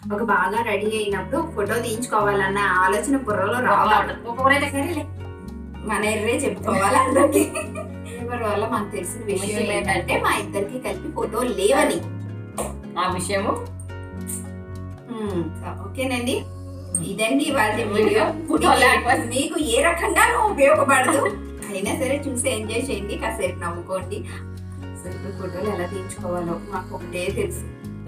ఒక బాగా రెడీ అయినప్పుడు ఫోటో తీయించుకోవాలన్న ఆలోచన బుర్రలో రావాలి ఒక్కొక్కరైతే సరేలే మన ఎర్రే చెప్పుకోవాలి అందరికి ఎవరి వల్ల మనకు తెలిసిన విషయం ఏంటంటే మా ఇద్దరికి కలిపి ఫోటో లేవని ఆ విషయము ఉమ్, ఓకేనండి ఇదండి వాళ్ళ వీడియో ఫోటో లేకపోతే మీకు ఏ రకంగానూ ఉపయోగపడదు అయినా సరే చూసి ఎంజాయ్ చేయండి కాసేపు నవ్వుకోండి అసలు ఇప్పుడు ఫోటోలు ఎలా తీయించుకోవాలో మాకు ఒకటే తెలుసు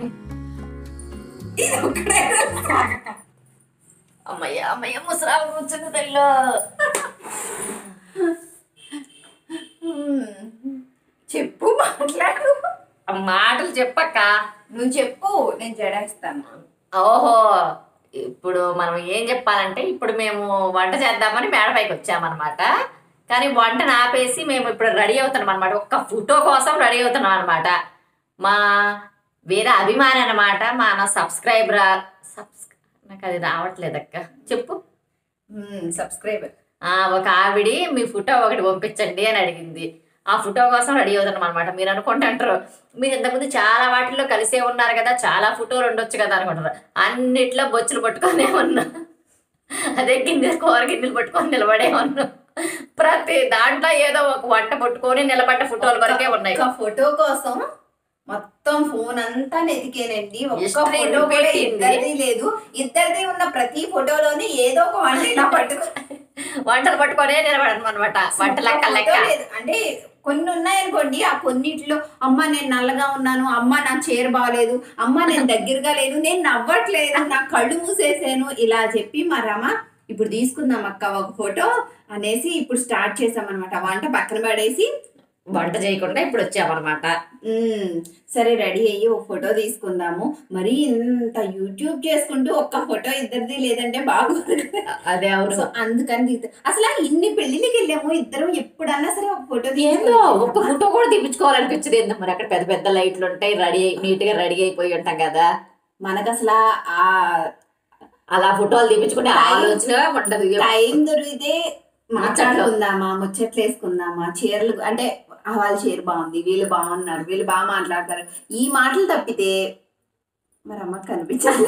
ఇది ఒకటే తెలుసు. అమ్మయ్య అమ్మయ్య ముసరాలు కూర్చుంది తెల్లో ఉమ్, చెప్పు మాట్లాడు మాటలు చెప్పక్క నువ్వు చెప్పు నేను జడాయిస్తాను ఓహో ఇప్పుడు మనం ఏం చెప్పాలంటే ఇప్పుడు మేము వంట చేద్దామని మేడపైకి వచ్చామన్నమాట కానీ వంటను ఆపేసి మేము ఇప్పుడు రెడీ అవుతున్నాం అనమాట ఒక్క ఫోటో కోసం రెడీ అవుతున్నాం అనమాట మా వేరే అభిమాని అనమాట మా నా సబ్స్క్రైబర్ సబ్స్ నాకు అది రావట్లేదు అక్క చెప్పు సబ్స్క్రైబర్ ఆ, ఒక ఆవిడి మీ ఫోటో ఒకటి పంపించండి అని అడిగింది ఆ ఫోటో కోసం రెడీ అవుతున్నాం అనమాట మీరు అనుకుంటుంటారు మీరు ఇంతకుముందు చాలా వాటిల్లో కలిసే ఉన్నారు కదా చాలా ఫోటోలు ఉండొచ్చు కదా అనుకుంటారు అన్నిట్లో బొచ్చులు పట్టుకొనే ఉన్నా అదే గిన్నె కూర గిన్నెలు పట్టుకొని నిలబడే ఉన్నా ప్రతి దాంట్లో ఏదో ఒక వంట పట్టుకొని నిలబడ్డ ఫోటోల వరకే ఉన్నాయి ఒక ఫోటో కోసం మొత్తం ఫోన్ అంతా వెతికేనండి ఒక్క History ఫోటో కూడా పెట్టింది. ఇద్దరిది లేదు ఇద్దరిది ఉన్న ప్రతి ఫోటోలోని ఏదో ఒక వంట ఇలా పట్టుకో వంటలు పట్టుకొనే నిలబడను అనమాట వంట లెక్క ఒక్క లెక్క ఫోటో లేదు. అంటే కొన్ని ఉన్నాయనుకోండి ఆ కొన్నిట్లో అమ్మ నేను నల్లగా ఉన్నాను అమ్మ నా చీర బాగలేదు అమ్మ నేను దగ్గరగా లేను నేను నవ్వట్లేదు నా కళ్ళు మూసేసాను ఇలా చెప్పి మా రమ ఇప్పుడు తీసుకుందాం అక్క ఒక ఫోటో అనేసి ఇప్పుడు స్టార్ట్ చేసాం అనమాట వంట పక్కన పడేసి వంట చేయకుండా ఇప్పుడు వచ్చామన్నమాట మ్మ్. సరే రెడీ అయ్యి ఒక ఫోటో తీసుకుందాము మరి ఇంత యూట్యూబ్ చేసుకుంటూ ఒక్క ఫోటో ఇద్దరిది లేదంటే బాగోదు కదా. అదే అవును సో అందుకని తీద్దాం. అసలు ఆ ఇన్ని పెళ్లిళ్ళకి వెళ్ళాము ఇద్దరం ఎప్పుడన్నా సరే ఒక ఫోటో ఏందో ఒక్క ఫోటో కూడా తీపించుకోవాలనిపించదు ఏందో మరి అక్కడ పెద్ద పెద్ద లైట్లు ఉంటాయి రెడీ నీట్ గా రెడీ అయిపోయి ఉంటాం కదా మనకు అసలు ఆ అలా ఫోటోలు తీపించుకునే ఆలోచన ఉండదు టైం దొరికితే మాట్లాడుకుందామా ముచ్చట్లు వేసుకుందామా చీరలు అంటే ఆ, వాళ్ళ చీర బాగుంది వీళ్ళు బాగున్నారు వీళ్ళు బాగా మాట్లాడతారు ఈ మాటలు తప్పితే మరి అమ్మకి కనిపించాలి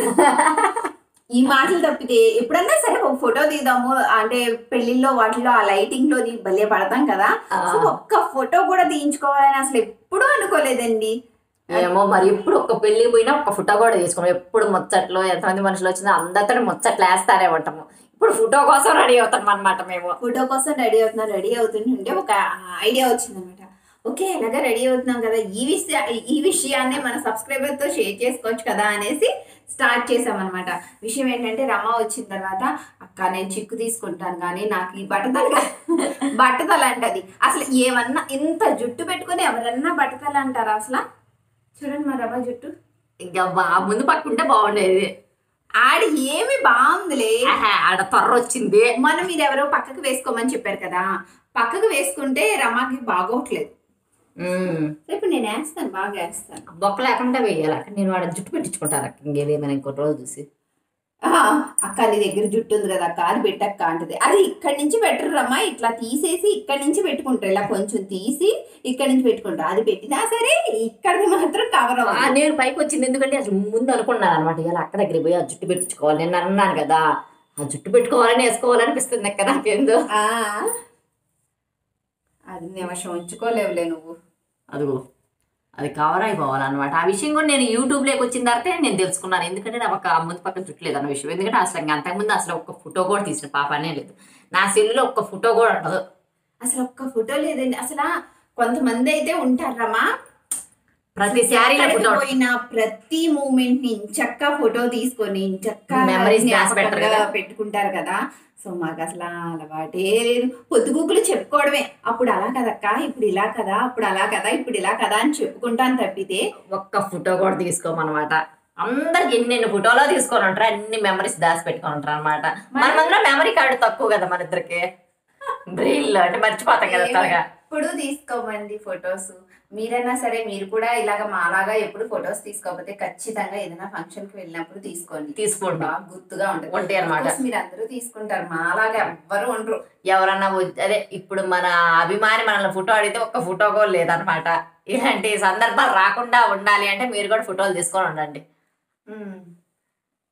ఈ మాటలు తప్పితే ఎప్పుడన్నా సరే ఒక ఫోటో తీద్దాము అంటే పెళ్లిల్లో వాటిలో ఆ లైటింగ్ లోని భలే పడతాం కదా ఆ, సో ఒక్క ఫోటో కూడా తీయించుకోవాలని అసలు ఎప్పుడూ అనుకోలేదండి ఏమో మరి ఎప్పుడు ఒక్క పెళ్లి పోయినా ఒక్క ఫోటో కూడా తీసుకున్నాం ఎప్పుడు ముచ్చట్లు ఎంతమంది మనుషులు వచ్చినా అందరితో ముచ్చట్లు వేస్తారే ఉంటాము ఇప్పుడు ఫోటో కోసం రెడీ అవుతాం అనమాట మేము ఫోటో కోసం రెడీ అవుతున్నాం రెడీ అవుతుంటే ఒక ఐడియా వచ్చింది అనమాట ఓకే ఎలాగ రెడీ అవుతున్నాం కదా ఈ విషయ ఈ విషయాన్ని మన సబ్స్క్రైబర్ తో షేర్ చేసుకోవచ్చు కదా అనేసి స్టార్ట్ చేసాం అనమాట విషయం ఏంటంటే రమ వచ్చిన తర్వాత అక్క నేను చిక్కు తీసుకుంటాను కానీ నాకు ఈ బట్టతల బట్టతల అంటది అసలు ఏమన్నా ఇంత జుట్టు పెట్టుకొని ఎవరన్నా బట్టతల అంటారా అసలు చూడండి మా రమ జుట్టు ఇంకా బా- ముందు పక్కుంటే బాగుండేది ఆడి ఏమి బాగుందిలే ఆహా, ఆడ తొర్ర వచ్చింది మనం మీరు ఎవరో పక్కకు వేసుకోమని చెప్పారు కదా పక్కకు వేసుకుంటే రమాకి బాగోట్లేదు ఉమ్. రేపు నేను వేస్తాను బాగా వేస్తాను బొక్క లేకుండా వేయాలి అక్కడ నేను వాడ జుట్టు పెట్టించుకుంటాను అక్క ఇంకేదేమైనా ఇంకో రోజు చూసి ఆహా, అక్క నీ దగ్గర జుట్టు ఉంది కదా అక్క అది పెట్టక్క అంటది అది ఇక్కడి నుంచి పెట్టరు రమ్మా ఇట్లా తీసేసి ఇక్కడి నుంచి పెట్టుకుంటారు ఇలా కొంచెం తీసి ఇక్కడి నుంచి పెట్టుకుంటారు అది పెట్టినా సరే ఇక్కడిది మాత్రం కవర్ ఆ, అవ్వదు నేను పైకి వచ్చింది ఎందుకంటే అసలు ముందు అనుకున్నాను అనమాట ఇలా అక్క దగ్గర పోయి ఆ జుట్టు పెట్టించుకోవాలి నేను అన్నాను కదా ఆ జుట్టు పెట్టుకోవాలని వేసుకోవాలనిపిస్తుంది అక్క నాకేందో ఆ, అది నిమిషం ఉంచుకోలేవులే నువ్వు అదిగో అది కవర్ అయిపోవాలన్నమాట ఆ విషయం కూడా నేను యూట్యూబ్లోకి వచ్చిన తర్వాత నేను తెలుసుకున్నాను ఎందుకంటే నాకు ఒక ముందు పక్కన చుట్టలేదు అన్న విషయం ఎందుకంటే అసలు ఇంకా అంతకుముందు అసలు ఒక్క ఫోటో కూడా తీసిన పాపనే లేదు నా సెల్లులో ఒక్క ఫోటో కూడా ఉండదు అసలు ఒక్క ఫోటో లేదండి అసలు కొంతమంది అయితే ఉంటారమ్మా ప్రతి శారీలో ఎక్కడికి ఫోటో పోయినా ప్రతి మూమెంట్ ని చక్క ఫోటో తీసుకొని చక్క Memories దాచి పెడతారు కదా. పెట్టుకుంటారు కదా సో మాకు అసలు ఆ అలవాటే లేదు పొద్దుగూకులు చెప్పుకోవడమే అప్పుడు అలా కదక్క ఇప్పుడు ఇలా కదా అప్పుడు అలా కదా ఇప్పుడు ఇలా కదా అని చెప్పుకుంటాను తప్పితే ఒక్క ఫోటో కూడా తీసుకోమన్నమాట అందరికి ఎన్నెన్ని ఫోటోలో తీసుకొని ఉంటారు అన్ని మెమరీస్ దాచి పెట్టుకొని ఉంటారు అనమాట మన మందిలో మెమరీ కార్డు తక్కువ కదా మన ఇద్దరికి బ్రెయిన్ అంటే మర్చిపోతాం కదా త్వరగా ఎప్పుడు తీసుకోమండి ఫొటోస్ మీరైనా సరే మీరు కూడా ఇలాగ మాలాగా ఎప్పుడు ఫొటోస్ తీసుకోకపోతే ఖచ్చితంగా ఏదైనా ఫంక్షన్ కి వెళ్ళినప్పుడు తీసుకోండి తీసుకోండి బాగా గుర్తుగా ఉంటుంది ఉంటాయి అన్నమాట Of course మీరు అందరూ తీసుకుంటారు మాలాగా ఎవ్వరు ఉండరు ఎవరన్నా వచ్చి- అదే ఇప్పుడు మన అభిమాని మనల్ని ఫోటో అడిగితే ఒక్క ఫోటో కూడా లేదనమాట ఇలాంటి సందర్భాలు రాకుండా ఉండాలి అంటే మీరు కూడా ఫోటోలు తీసుకొని ఉండండి ఉమ్.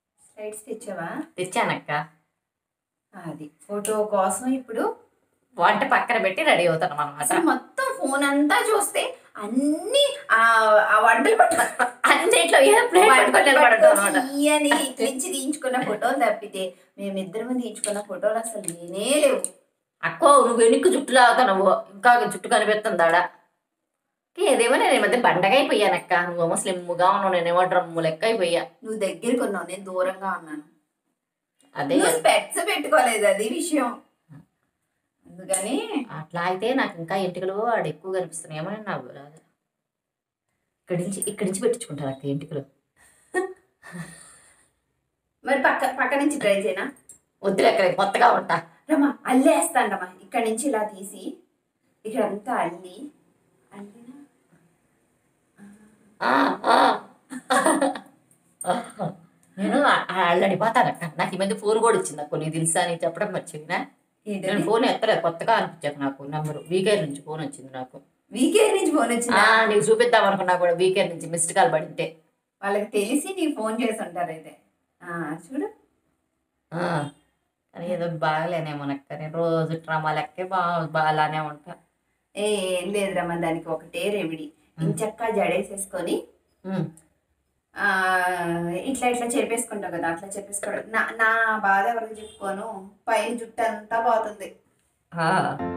లైట్స్ తెచ్చావా తెచ్చానక్క అది ఫోటో కోసం ఇప్పుడు వంట పక్కన పెట్టి రెడీ అవుతాను అనమాట అసలు మొత్తం ఫోన్ అంతా చూస్తే అన్ని ఆ ఆ వంటలు పట్టు అన్నిట్లో ఏ ప్లేట్ పట్టుకొని నిలబడతాం అనమాట తీయని ఇట్లించి తీయించుకున్న ఫోటోలు తప్పితే మేమిద్దరం తీయించుకున్న ఫోటోలు అసలు లేనే లేవు అక్కో నువ్వు వెనుక్కు జుట్టు లాగుతావు నువ్వు ఇంకా జుట్టు కనిపిస్తుంది ఆడ ఏదేమో నేను ఈ మధ్య బండగా అయిపోయానక్క నువ్వేమో స్లిమ్గా ఉన్నావు నేనేమో డ్రమ్ము లెక్క అయిపోయా నువ్వు దగ్గరికి ఉన్నావు నేను దూరంగా ఉన్నాను అదే నువ్వు స్పెట్స్ పెట్టుకోలేదు అది విషయం అందుకని అట్లా అయితే నాకు ఇంకా ఎంటికలు ఆడ ఎక్కువ కనిపిస్తున్నాయి ఏమో నాకు రాదు ఇక్కడి నుంచి ఇక్కడి నుంచి పెట్టించుకుంటారు అక్క ఎంటికలు మరి పక్క పక్క నుంచి ట్రై చేయనా వద్దులే అక్కడ కొత్తగా ఉంటా రమ్మా అల్లేస్తాండమ్మా ఇక్కడ నుంచి ఇలా తీసి ఇక్కడ అంతా అల్లి అల్లినా ఆ, ఆ. నేను ఆల్రెడీ పోతానక్క నాకు ఈ మధ్య ఫోన్ కూడా వచ్చింది అక్క నీకు తెలుసా అని చెప్పడం మర్చిపోయినా నేను ఏంటది ఫోన్ ఎత్తలేదు కొత్తగా అనిపించాక నాకు నంబరు వీకేర్ నుంచి ఫోన్ వచ్చింది నాకు వీకే నుంచి ఫోన్ ఆ, వచ్చిందా నీకు చూపిద్దాం అనుకున్నా కూడా వీకేర్ నుంచి మిస్డ్ కాల్ పడింటే వాళ్ళకి తెలిసి నీకు ఫోన్ చేసి ఉంటారు అయితే ఆ, చూడు ఆ, కానీ ఏదో బాగలేనేమో నక్క నేను రోజు డ్రామా లెక్కే బా బాగానే ఉంటా ఏ ఏం లేదురమ్మా దానికి ఒకటే రెమెడీ ఇంచక్క జడేసేసుకొని ఉమ్. ఆ, ఇట్లా ఇట్లా చెప్పేసుకుంటావు కదా అట్లా చెప్పేసుకోవడం నా నా బాధ ఎవరికి చెప్పుకోను పైన జుట్టు అంతా పోతుంది ఆ.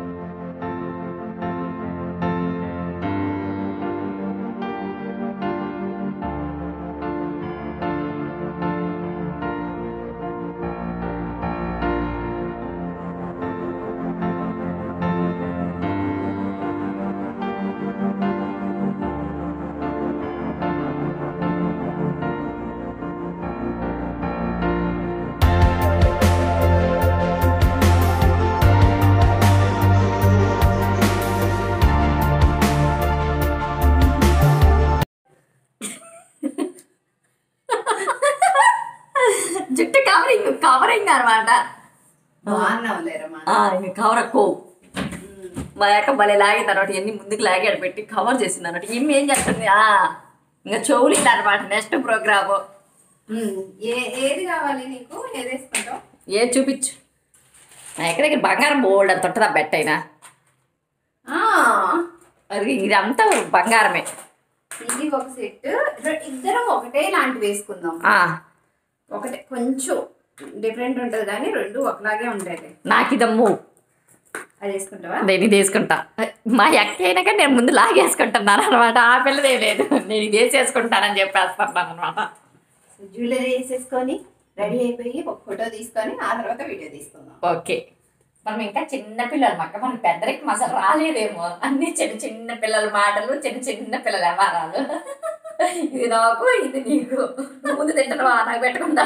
జుట్టు కవరింగ్ కవరింగ్ అనమాట బాగున్నావు లేరమ్మా ఇంక కవర్ అక్కో మా యొక్క భలే లాగిన తర్వాత ఇవన్నీ ముందుకు లాగాడు పెట్టి కవర్ చేసింది అన్నట్టు ఈమె ఏం చేస్తుంది ఆ, ఇంకా చెవులు అనమాట నెక్స్ట్ ప్రోగ్రాము ఉమ్, ఏ ఏది కావాలి నీకు ఏది వేసుకుంటావు ఏం చూపించు నా ఎక్కడికి బంగారం బోల్డ్ అంత ఉంటుందా బెట్ అయినా ఆ, అది ఇదంతా బంగారమే ఇది ఒక సెట్ ఇద్దరం ఒకటే లాంటి వేసుకుందాం ఆ, ఒకటే కొంచెం డిఫరెంట్ ఉంటుంది కానీ రెండు ఒకలాగే ఉంటాయి నాకు ఇదమ్ము అది వేసుకుంటావా నేను ఇది వేసుకుంటా మా ఎక్క అయినాక నేను ముందు లాగేసుకుంటున్నాను అనమాట ఆ పిల్లదే లేదు నేను ఇది వేసేసుకుంటానని చెప్పేస్తున్నాను అనమాట సో జ్యువెలరీ వేసేసుకొని రెడీ అయిపోయి ఒక ఫోటో తీసుకొని ఆ తర్వాత వీడియో తీసుకుందాం ఓకే మనం ఇంకా చిన్న పిల్లలు మక్క మన పెద్దరికి అసలు రాలేదేమో అన్ని చిన్న చిన్న పిల్లల మాటలు చిన్న చిన్న పిల్లల వ్యవహారాలు ఇది నాకు ఇది నీకు నువ్వు ముందు తింటున్నావా నాకు పెట్టకుండా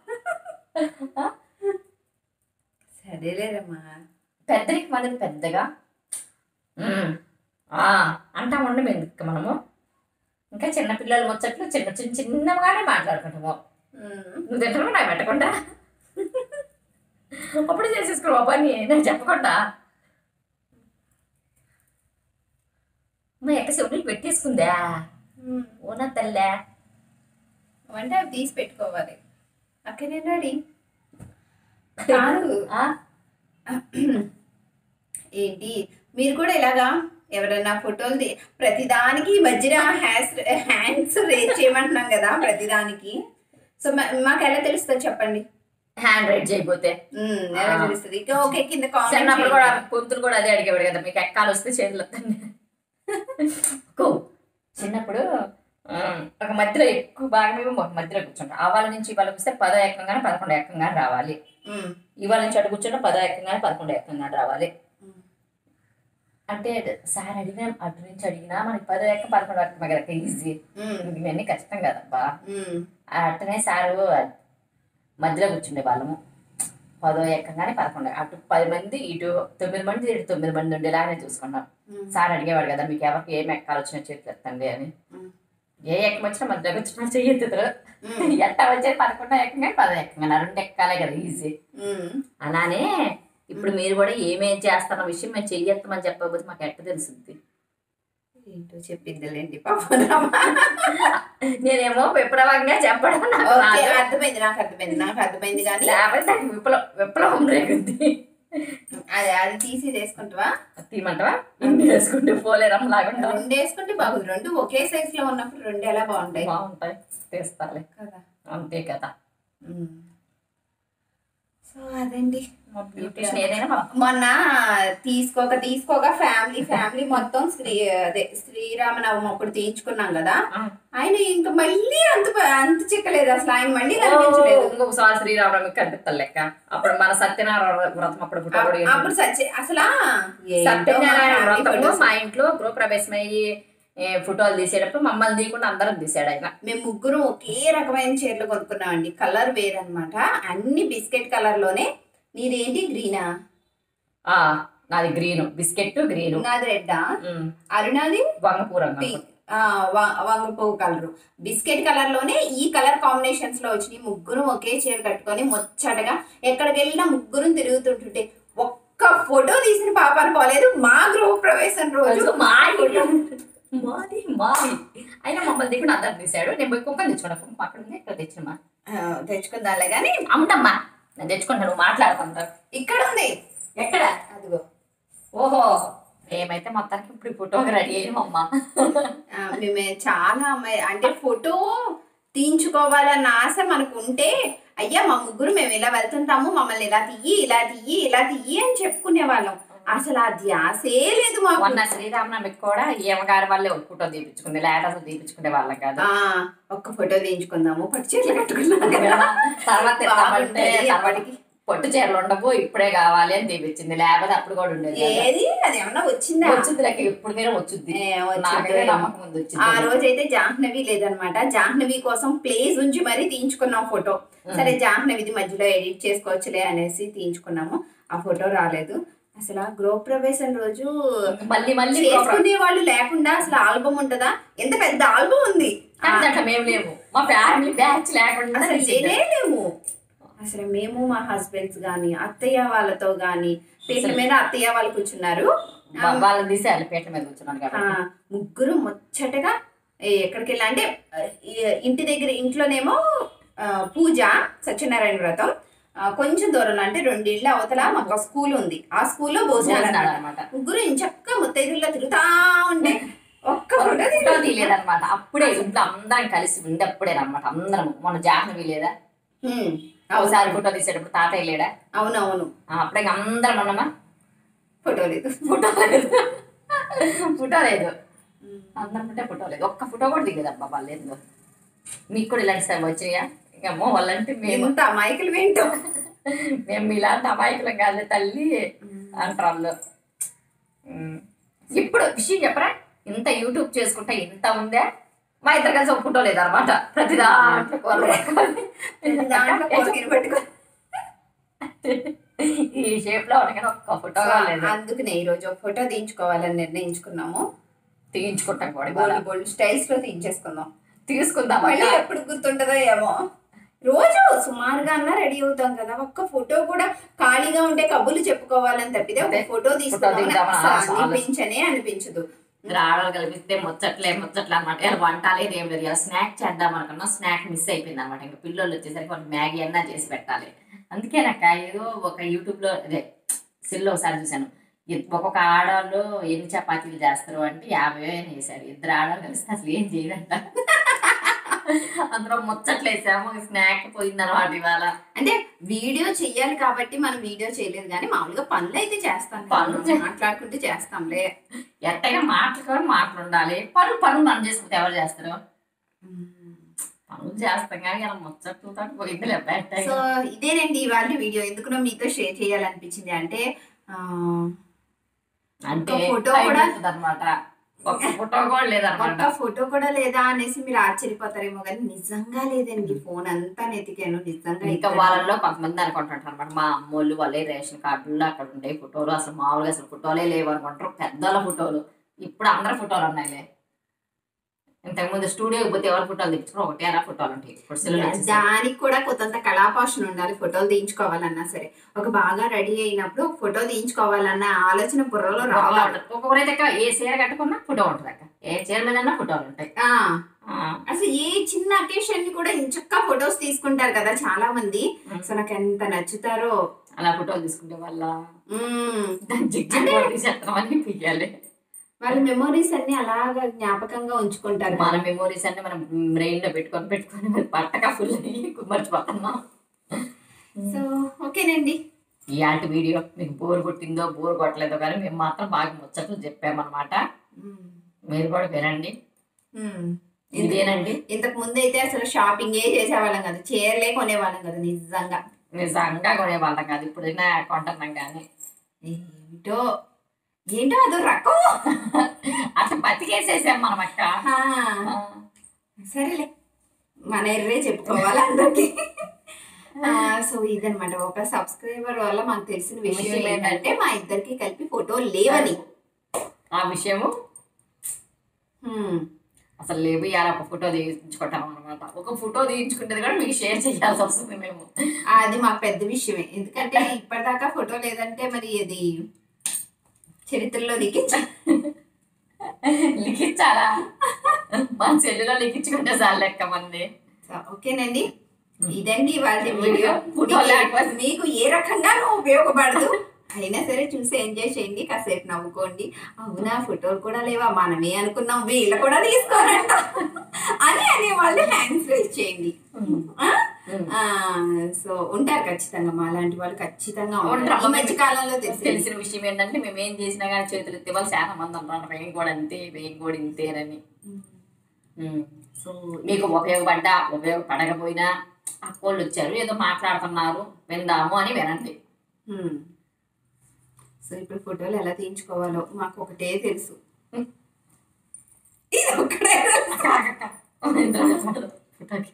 సరేలేరమ్మా పెద్దరికి మనది పెద్దగా ఉమ్, ఆ, అంటా ఉండం ఎందుకు మనము ఇంకా చిన్న పిల్లల ముచ్చట్లు చిన్న చిన్న చిన్నగానే మాట్లాడుకుంటాము ఉమ్, నువ్వు తింటావు నాకు పెట్టకుండా అప్పుడు చేసేసుకో పని నేను చెప్పకుండా మా యొక్క చెవులు పెట్టేసుకుందా ఉమ్. ఓనా తల్లే అంటే అవి తీసి పెట్టుకోవాలి అక్కడే రెడీ కాదు ఆ? ఏంటి మీరు కూడా ఇలాగా ఎవరైనా ఫోటోలు తీ- ప్రతిదానికి ఈ మధ్యన హ్యాండ్స్ హ్యాండ్స్ రేజ్ చేయమంటున్నాం కదా ప్రతిదానికి సో మా- మాకు ఎలా తెలుస్తుంది చెప్పండి హ్యాండ్ రైట్ చేయకపోతే ఉమ్, ఎలా ఆ. తెలుస్తుంది ఇక ఓకే కింద చిన్నప్పుడు కామెంట్ కూడా పొంతులు కూడా అదే అడిగేవాడు కదా మీకు ఎక్కాలు వస్తే చేతులు వస్తాయి కో చిన్నప్పుడు ఆ, ఒక మధ్యలో ఎక్కువ బాగా మేము ఒక మధ్యలో కూర్చుంటాం అవాళ్ళ నుంచి ఇవాళ వస్తే పదో ఎక్కంగానే పదకొండు ఎక్కంగానే రావాలి ఇవాళ నుంచి అటు కూర్చుంటే పదో ఎక్కంగానే పదకొండు ఎక్కంగానే రావాలి అంటే సార్ అడిగినా అటు నుంచి అడిగినా మనకి పదో ఎక్క పదకొండు ఎక్కమే కదా ఈజీ ఇవన్నీ కష్టం కదబ్బా అట్టనే సారు మధ్యలో కూర్చుండే వాళ్ళము పదో ఎక్కంగానే పదకొండు అటు పది మంది ఇటు తొమ్మిది మంది ఇటు తొమ్మిది మంది ఉండేలాగానే చూసుకున్నాం సార్ అడిగేవాడు కదా మీకు ఎవరికి ఏం ఎక్కాలు వచ్చినా చేతులు ఎత్తండి అని ఏ ఎక్కం వచ్చినా మధ్యలోకి వచ్చినా చెయ్యెత్తుతారు ఎట్ట వచ్చేది పదకొండో ఎక్కంగా పదో ఎక్కంగా రెండు ఎక్కాలే కదా ఈజీ అలానే ఇప్పుడు మీరు కూడా ఏమేం చేస్తున్న విషయం మేము చెయ్యెత్తమని చెప్పకపోతే మాకు ఎట్ట తెలుస్తుంది ఏంటో చెప్పిందిలేండి పాపం రామ. నేనేమో విప్లవంగా చెప్పడం నాకు ఓకే రాదు. అర్థమైంది నాకు అర్థమైంది నాకు అర్థమైంది కానీ లేకపోతే నాకు విప్లవం విప్లవం రేగుద్ది అది అది తీసి వేసుకుంటావా తీయమంటావా ఇన్ని వేసుకుంటే పోలేరమ్మ లాగుంటాం రెండు వేసుకుంటే బాగుంది రెండు ఒకే సైజ్ లో ఉన్నప్పుడు రెండు ఎలా బాగుంటాయి బాగుంటాయి తీస్తాలే కదా అంతే కదా సో అదండి బ్యూటిషియన్ ఏదైనా మా- మొన్న తీసుకోక తీసుకోక ఫ్యామిలీ ఫ్యామిలీ మొత్తం శ్రీ అదే శ్రీరామనవమి అప్పుడు తీయించుకున్నాం కదా ఆ. ఆయన ఇంకా మళ్ళీ అంత ప- అంత చిక్కలేదు అసలు ఆయన మళ్ళీ కనిపించలేదు ఇంకొకసారి శ్రీరామనవమి కనిపిస్తాను లెక్క అప్పుడు మన సత్యనారాయణ వ్రతం అప్పుడు పుట్ట అప్- కూడా అప్పుడు సచ్చి అసలు ఏంటో మా సత్యనారాయణ family వ్రతము photos. మా ఇంట్లో గృహప్రవేశం అయ్యి ఏ, ఫోటోలు తీసేటప్పుడు మమ్మల్ని తీయకుండా అందరం తీసాడు ఆయన మేము ముగ్గురు ఒకే రకమైన చీరలు కొనుక్కున్నామండి కలర్ వేరన్నమాట అన్ని బిస్కెట్ కలర్ లోనే నీదేంటి గ్రీనా ఆ నాది గ్రీన్ బిస్కెట్ గ్రీన్ నాది రెడ్డా అరుణాది వంగపూరంగా పింక్ ఆ, వ- వంగ పువ్వు కలర్ బిస్కెట్ కలర్ లోనే ఈ కలర్ కాంబినేషన్స్ లో వచ్చినాయి ముగ్గురు ఒకే చీర కట్టుకొని ముచ్చటగా ఎక్కడికి వెళ్ళినా ముగ్గురు తిరుగుతుంటుంటే ఒక్క ఫోటో తీసిన పాప అనుకోలేదు మా గృహ ప్రవేశం రోజు మా ఇల్లు. మాది మాది అయినా మమ్మల్ని దిగుడు అందరం తీసాడు నేను పోయి కుక్కని తెచ్చుకున్నా కుక్క అక్కడ ఉంది ఇక్కడ తెచ్చినమ్మా ఆ, తెచ్చుకుందాలే కానీ అమ్మటమ్మా నేను తెచ్చుకుంటాను నువ్వు మాట్లాడుకుంటా ఇక్కడ ఉంది ఎక్కడ అదిగో ఓహో ఏమైతే మొత్తానికి ఇప్పుడు ఫోటోకి రెడీ అయ్యామమ్మా ఆ, మేమే చాలా అమ్మాయి అంటే ఫోటో తీయించుకోవాలన్న ఆశ మనకు ఉంటే అయ్యా మా ముగ్గురు మేము ఇలా వెళ్తుంటాము మమ్మల్ని ఇలా తీయి ఇలా తీయి ఇలా తీయి అని చెప్పుకునే వాళ్ళం అసలు ఆ ధ్యాసే లేదు మాకు మొన్న శ్రీరామనవమికి కూడా ఏమగారి వాళ్ళే ఒక ఫోటో తీపించుకుంది లేట అసలు తీపించుకునే వాళ్ళం కాదు ఆ ఒక్క ఫోటో తీయించుకుందాము పట్టు చీరలు కట్టుకున్నాం కదా తర్వాత తింటామంటే బాగుంటది తర్వాత అప్పటికి. పొట్టు చీరలు ఉండవు ఇప్పుడే కావాలి అని తీపిచ్చింది లేకపోతే అప్పుడు కూడా ఉండేది కదా. ఏది అది ఏమన్నా వచ్చిందా వచ్చింది లెక్క ఇప్పుడు మీద వచ్చింది ఏ, వచ్చింది. నాకైతే నమ్మకం ఉంది ఆ వచ్చింది రోజైతే జాహ్నవి లేదనమాట జాహ్నవి కోసం ప్లేస్ ఉంచి మరీ తీయించుకున్నాం ఫోటో సరే జాహ్నవిది మధ్యలో ఎడిట్ చేసుకోవచ్చులే అనేసి తీయించుకున్నాము ఆ ఫోటో రాలేదు అసలు ఆ గృహ ప్రవేశం రోజు మళ్ళీ మళ్ళీ చేసుకునే వాళ్ళు లేకుండా అసలు ఆల్బమ్ ఉంటదా ఎంత పెద్ద ఆల్బమ్ ఉంది ఆ, కానీ దాంట్లో మేము లేము మా ఫ్యామిలీ బ్యాచ్ లేకుండా అసలు తీసింది. లేనే లేము అసలు మేము మా హస్బెండ్స్ గాని అత్తయ్య వాళ్ళతో గాని పీటల మీద అత్తయ్య వాళ్ళు కూర్చున్నారు వా- వాళ్ళని తీసి వాళ్ళ పీట మీద కూర్చున్నాను ఆ, కాబట్టి ముగ్గురు ముచ్చటగా ఏ, ఎక్కడికి వెళ్ళా అంటే ఆ, ఈ- ఇంటి దగ్గర ఇంట్లోనేమో ఆ, పూజ సత్యనారాయణ వ్రతం ఆ, కొంచెం దూరంలో అంటే రెండు ఇళ్ళ అవతల మాకు ఒక స్కూల్ ఉంది ఆ స్కూల్లో భోజనాలు భోజనాలు అన్నమాట. అనమాట ముగ్గురు ఇంచక్క ముత్తైదుల్లో తిరుగుతా ఉంటే ఒక్క ఫోటో ఫోటో తీయలేదు. తీయలేదన్నమాట అప్పుడే ఇంట్లో అందరం కలిసి ఉండప్పుడే అనమాట అందరం మన జాహ్నవి లేదా హ్మ్, ఒకసారి ఫోటో తీసేటప్పుడు తాతయ్య లేడా అవునవును ఆ, అప్పుడే ఇంక అందరం ఉన్నామా ఫోటో లేదు ఫోటో లేదు ఫోటో లేదు అందరం ఉంటే ఫోటో లేదు ఒక్క ఫోటో కూడా దిగదబ్బా వాళ్ళు లేదు మీకు కూడా ఇలాంటి సేవ వచ్చినాయా ఇంకా అమ్మో వాళ్ళంటే మేము ఎంత మైకులు వింటాం మేము ఇలాంటి అమాయకులం కాదు తల్లి అంటారు వాళ్ళు ఉమ్. ఇప్పుడు విషయం చెప్పరా ఇంత యూట్యూబ్ చేసుకుంటా ఇంత ఉందే మా ఇద్దరు కలిసి ఒక ఫోటో లేదనమాట ప్రతి దాంట్లో కూరలు పట్టుకొని. దాంట్లో కోరికలు పెట్టుకో ఈ షేప్ లో ఉండగానే ఒక్క ఫోటో లేదు అందుకనే ఈ రోజు ఒక ఫోటో తీయించుకోవాలని నిర్ణయించుకున్నాము తీయించుకుంటాం కూడా ఇవాళ. బోల్డ్ బోల్డ్ స్టైల్స్ లో తీయించేసుకుందాం తీసుకుందాం మళ్ళీ అక్క. ఎప్పుడు గుర్తుంటుందో ఏమో రోజు సుమారుగా అన్నా రెడీ అవుతాం కదా ఒక్క ఫోటో కూడా ఖాళీగా ఉంటే కబుర్లు చెప్పుకోవాలని తప్పితే ఒక అదే. ఫోటో తీసుకుందామని తీద్దామని అసలు ఆలోచన. అనిపించనే అనిపించదు రావడాలు కలిపిస్తే ముచ్చట్లే ముచ్చట్లు అనమాట ఇలా వంట లేదు ఏం లేదు ఇలా స్నాక్ చేద్దాం అనుకున్నా స్నాక్ మిస్ అయిపోయింది అనమాట ఇంకా పిల్లలు వచ్చేసరికి వాళ్ళు మ్యాగీ అన్నా చేసి పెట్టాలి అందుకే నాకు ఏదో ఒక యూట్యూబ్ లో అదే సిల్లో ఒకసారి చూశాను ఇద్- ఒక్కొక్క ఆడవాళ్ళు ఎన్ని చపాతీలు చేస్తారు అంటే యాభై వేలు వేసాడు ఇద్దరు ఆడవాళ్ళు కలిస్తే అసలు ఏం చేయదంట అందులో ముచ్చట్లు వేసాము స్నాక్ పోయింది అనమాట ఇవాళ అంటే వీడియో చెయ్యాలి కాబట్టి మనం వీడియో చేయలేదు కానీ మామూలుగా పనులు అయితే చేస్తాం కదా. పనులు చే- మాట్లాడుకుంటూ చేస్తాంలే ఎట్టయినా మాటలు మాటలు ఉండాలి పనులు పనులు మనం చేసుకుంటే ఎవరు చేస్తారు పనులు చేస్తాం కానీ ఇలా ముచ్చట్లతో పోయింది లేకపోతే సో ఇదేనండి ఇవాళ వీడియో ఎందుకునో మీతో షేర్ చేయాలనిపించింది అంటే ఆ, అంటే ఒక ఫోటో కూడా- అనమాట ఒక ఫోటో కూడా లేదనమాట ఒక్క ఫోటో కూడా లేదా అనేసి మీరు ఆశ్చర్యపోతారేమో కానీ నిజంగా లేదండి ఫోన్ అంతా నెతికాను నిజంగా ఇంకా ఇక్కడ- వాళ్ళలో కొంతమంది అనుకుంటుంటారు అనమాట మా అమ్మోళ్ళు వాళ్ళే రేషన్ కార్డుల్లో అక్కడ ఉండే ఫోటోలు అసలు మామూలుగా అసలు ఫోటోలే లేవు అనుకుంటారు పెద్దల ఫోటోలు ఇప్పుడు అందరి ఫోటోలు ఉన్నాయిలే ఇంతకుముందు స్టూడియోకి పోతే ఎవరు ఫోటోలు తెచ్చుకుని ఒకటి అలా ఫోటోలు ఉంటాయి ఇప్పుడు సెల్లులు వచ్చేసాయి. దానికి కూడా కొంత కళాపాషణ ఉండాలి ఫోటోలు తీయించుకోవాలన్నా సరే ఒక బాగా రెడీ అయినప్పుడు ఒక ఫోటో తీయించుకోవాలన్న ఆలోచన బుర్రలో రావాలి ఒక్కొక్కరైతే అక్క ఏ చీర కట్టుకున్నా ఫోటో ఉంటుంది అక్క ఏ చీర మీద ఫోటోలు ఉంటాయి ఆ, ఆ, అసలు ఏ చిన్న అకేషన్ ని కూడా ఇంచక్క ఫొటోస్ తీసుకుంటారు కదా చాలా మంది సో నాకు ఎంత నచ్చుతారో అలా ఫోటోలు తీసుకుంటే వాళ్ళ మ్మ్. తీసేస్తామని పియ్యాలి వాళ్ళ మెమోరీస్ అన్ని అలాగా జ్ఞాపకంగా ఉంచుకుంటారు మన మెమోరీస్ అన్ని మనం బ్రెయిన్ లో పెట్టుకొని పెట్టుకొని మరి పట్టక ఫుల్ అయ్యి మర్చిపోతున్నాం సో ఓకేనండి ఇలాంటి వీడియో మీకు బోర్ కొట్టిందో బోర్ కొట్టలేదో కానీ మేము మాత్రం బాగా ముచ్చట్లు చెప్పామన్నమాట మ్మ్. మీరు కూడా వినండి మ్మ్. ఇదేనండి ఇంతకు ముందు అయితే అసలు షాపింగ్ ఏ చేసేవాళ్ళం కదా చీరలే కొనేవాళ్ళం కదా నిజంగా నిజంగా కొనే వాళ్ళం కాదు ఇప్పుడు కొంటున్నాం కానీ ఏమిటో ఏంటో అదో రకం అట్లా బతికేసేసాం మనం అక్క ఆ, సరేలే మన ఎర్రే చెప్పుకోవాలి అందరికి సో ఇదనమాట ఒక సబ్స్క్రైబర్ వల్ల మాకు తెలిసిన విషయం విషయం ఏంటంటే మా ఇద్దరికి కలిపి ఫోటో లేవని ఆ విషయము హ్మ్. అసలు లేవు ఇవాళ ఒక ఫోటో తీయించుకుంటాం అనమాట ఒక ఫోటో తీయించుకుంటే కూడా మీకు షేర్ చేయాల్సి వస్తుంది మేము అది మాకు పెద్ద విషయమే ఎందుకంటే ఇప్పటిదాకా ఫోటో లేదంటే మరి అది చరిత్రలో దిగించ లిఖించాలా మా చెల్లిలో లిఖించుకుంటే చాలు లెక్క మంది సో, ఓకేనండి ఇదండి వాళ్ళ వీడియో ఫోటో లేకపోతే మీకు ఏ రకంగానూ ఉపయోగపడదు అయినా సరే చూసి ఎంజాయ్ చేయండి కాసేపు నవ్వుకోండి అవునా ఫోటోలు కూడా లేవా మనమే అనుకున్నాం వీళ్ళు కూడా తీసుకోరంట అని అనే వాళ్ళు హ్యాండ్స్ రేస్ చేయండి ఆ? ఆ, సో ఉంటారు ఖచ్చితంగా మా లాంటి వాళ్ళు ఖచ్చితంగా ఉంటారు ఉంటారు. ఈ మధ్య కాలంలో తెలిసి తెలిసిన విషయం ఏంటంటే మేము ఏం చేసినా కానీ చేతులు ఎత్తే వాళ్ళు చాలా మంది అంటారు వేయం కూడా అంతే వేయం కూడా ఇంతేనని ఉమ్. సో మీకు ఉపయోగపడ్డా ఉపయోగపడకపోయినా అక్కోళ్ళు వచ్చారు ఏదో మాట్లాడుతున్నారు విందాము అని వినండి హ్మ్. సో ఇప్పుడు ఫోటోలు ఎలా తీయించుకోవాలో మాకు ఒకటే తెలుసు ఇది ఒక్కడే తెలుసు. ఇందులో చెప్పండి. ఫోటోకి.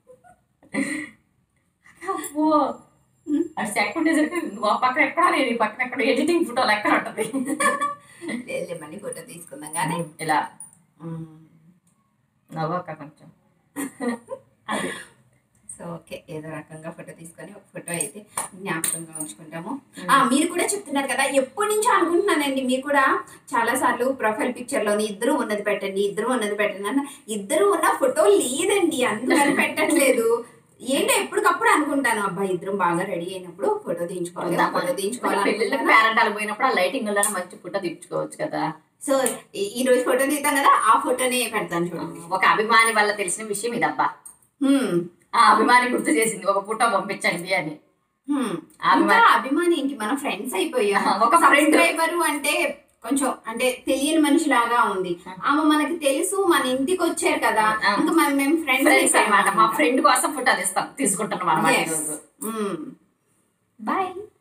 అబ్బో. అటు సెక్ ఉండేసరికి నువ్వు ఆ పక్కన ఎక్కడ నేను ఈ పక్కన ఎక్కడ ఎడిటింగ్ ఫోటోలు ఎక్కడ ఉంటది లేదు మళ్ళీ ఫోటో తీసుకుందాం కానీ ఇలా మ్మ్. నవ్వక కొంచెం అది సో ఓకే ఏదో రకంగా ఫోటో తీసుకొని ఒక ఫోటో అయితే జ్ఞాపకంగా ఉంచుకుంటాము ఆ మీరు కూడా చెప్తున్నారు కదా ఎప్పటి నుంచో అనుకుంటున్నానండి మీరు కూడా చాలా సార్లు ప్రొఫైల్ పిక్చర్ లోని ఇద్దరు ఉన్నది పెట్టండి ఇద్దరు ఉన్నది పెట్టండి అన్న ఇద్దరు ఉన్న ఫోటో లేదండి అందుకని పెట్టట్లేదు ఏంటో ఎప్పటికప్పుడు అనుకుంటాను అబ్బాయి ఇద్దరు బాగా రెడీ అయినప్పుడు ఫోటో తీయించుకోవాలి ఫోటో పెళ్ళిళ్ళకి తీయించుకోవాలి పేరెంటాలు పోయినప్పుడు ఆ లైటింగ్ వల్ల మంచి ఫోటో తీర్చుకోవచ్చు కదా సో ఈ- ఈ రోజు ఫోటో తీద్దాం కదా ఆ ఫోటోనే పెడతాను చూడండి ఒక అభిమాని వల్ల తెలిసిన విషయం ఇదబ్బా హ్మ్. ఆ అభిమాని గుర్తు చేసింది ఒక ఫోటో పంపించండి అని హ్మ్. అభిమాని- ఇంకా అభిమాని ఏంటి మన ఫ్రెండ్స్ అయిపోయాం ఒక friend. సబ్స్క్రైబర్ అంటే కొంచెం అంటే తెలియని మనిషి లాగా ఉంది ఆమె మనకి తెలుసు మన ఇంటికి వచ్చారు కదా ఆ. ఇంకా మనం మేము ఫ్రెండ్స్ ఫ్రెండ్స్ అన్నమాట మా ఫ్రెండ్ కోసం ఫోటో తీస్తాం తీసుకుంటున్నాం అనమాట ఈరోజు బాయ్